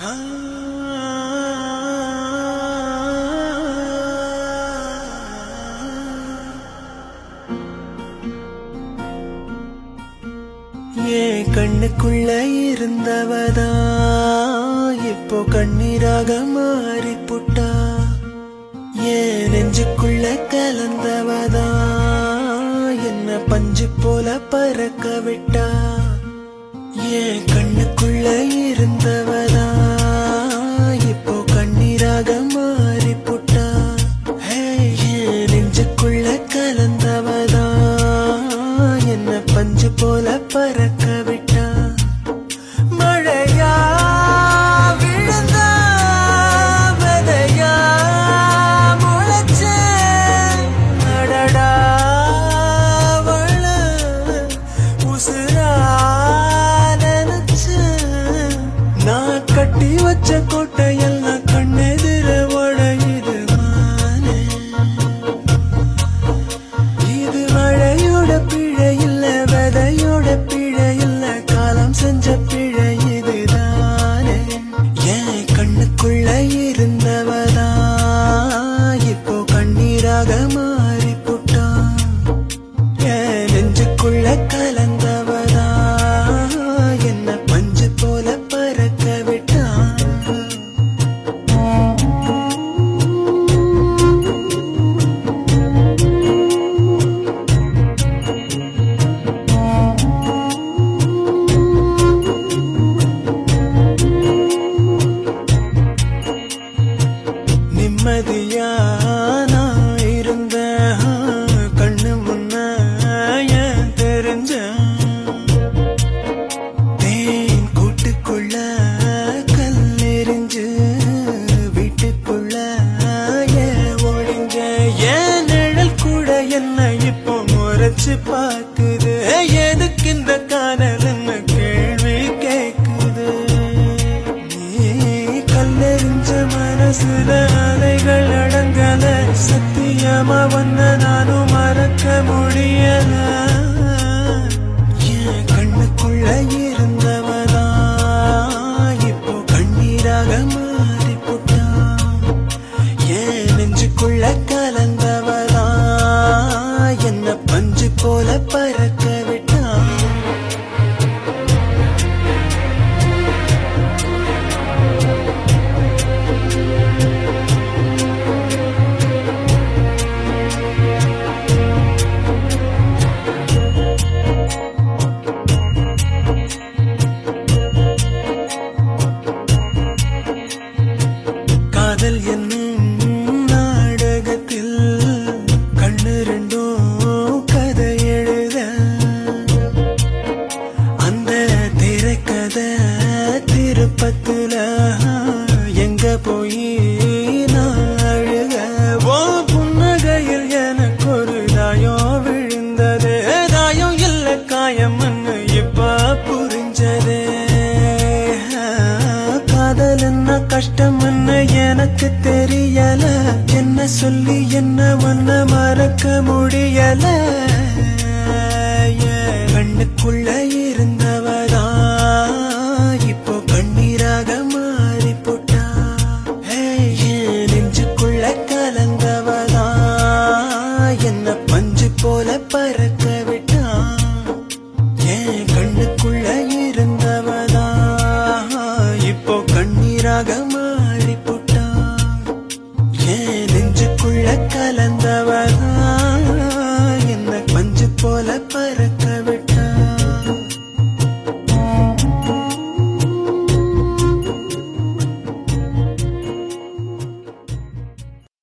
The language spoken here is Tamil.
ஏன் கண்ணுக்குள்ள இருந்தவதா இப்போ கண்ணீராக மாறி புட்டா ஏன் நெஞ்சுக்குள்ள கலந்தவதா என்ன பஞ்சு போல பறக்க விட்டா ஏன் கண்ணுக்குள்ள இருந்தவதா இப்போ கண்ணீராக மாறி புட்டா ஹே, ஏன் நெஞ்சுக்குள்ள கலந்தவதா என்ன பஞ்சு போல பறக்க விட்டா மழையா விழுந்த விதையா முளைச்ச அடடா அவள உசுரா நினைச்ச நான் கட்டி வச்ச கோட்டையெல்லாம் கண்ணெதிர உடையுது மானே இது மழையோட பிழை இல்ல விதையோட பிழை இல்ல காலம் செஞ்ச பிழை இதுதானே என் கண்ணுக்குள்ள இருந்தவதா இப்போ கண்ணீராக மாறி புட்டான் என் நெஞ்சுக்குள்ள கலந்தவதா என்ன பஞ்சு போல பறக்க விட்டான் நிம்மதியா நான் இருந்த கண்ணு முன்ன ஏன் தெரிஞ்ச தேன் கூட்டுக்குள்ள கல்லெறிஞ்சு வீட்டுக்குள்ள ஏன் ஒழிஞ்ச ஏன் நிழல் கூட என்ன இப்போ முறைச்சு பார்க்குது எதுக்கு இந்த காதல்னு கேள்வி கேக்குது நீ கல்லெறிஞ்ச மனசுல அலைகள் அடங்கல சத்தியமா வந்த நானும் மறக்க முடியல என் கண்ணுக்குள்ள இருந்தவதா இப்போ கண்ணீராக மாறி புட்டான் என் நெஞ்சுக்குள்ள கலந்தவதா என்ன பஞ்சு போல பறக்க விட்டான் காதல் என்னும் நாடகத்தில் கண்ணு ரெண்டும் கதை எழுத அந்த திரைக்கதை திருப்பத்துல எங்க போய் நான் அழுக ஓ புன்னகையில் எனக்கு ஒரு தாயம் விழுந்தது தாயம் இல்ல காயம்னு இப்ப புரிஞ்சதே காதல் என்ன கஷ்டம்னு எனக்கு தெரியல என்ன சொல்லி என்ன ஒன்ன மறக்க முடியல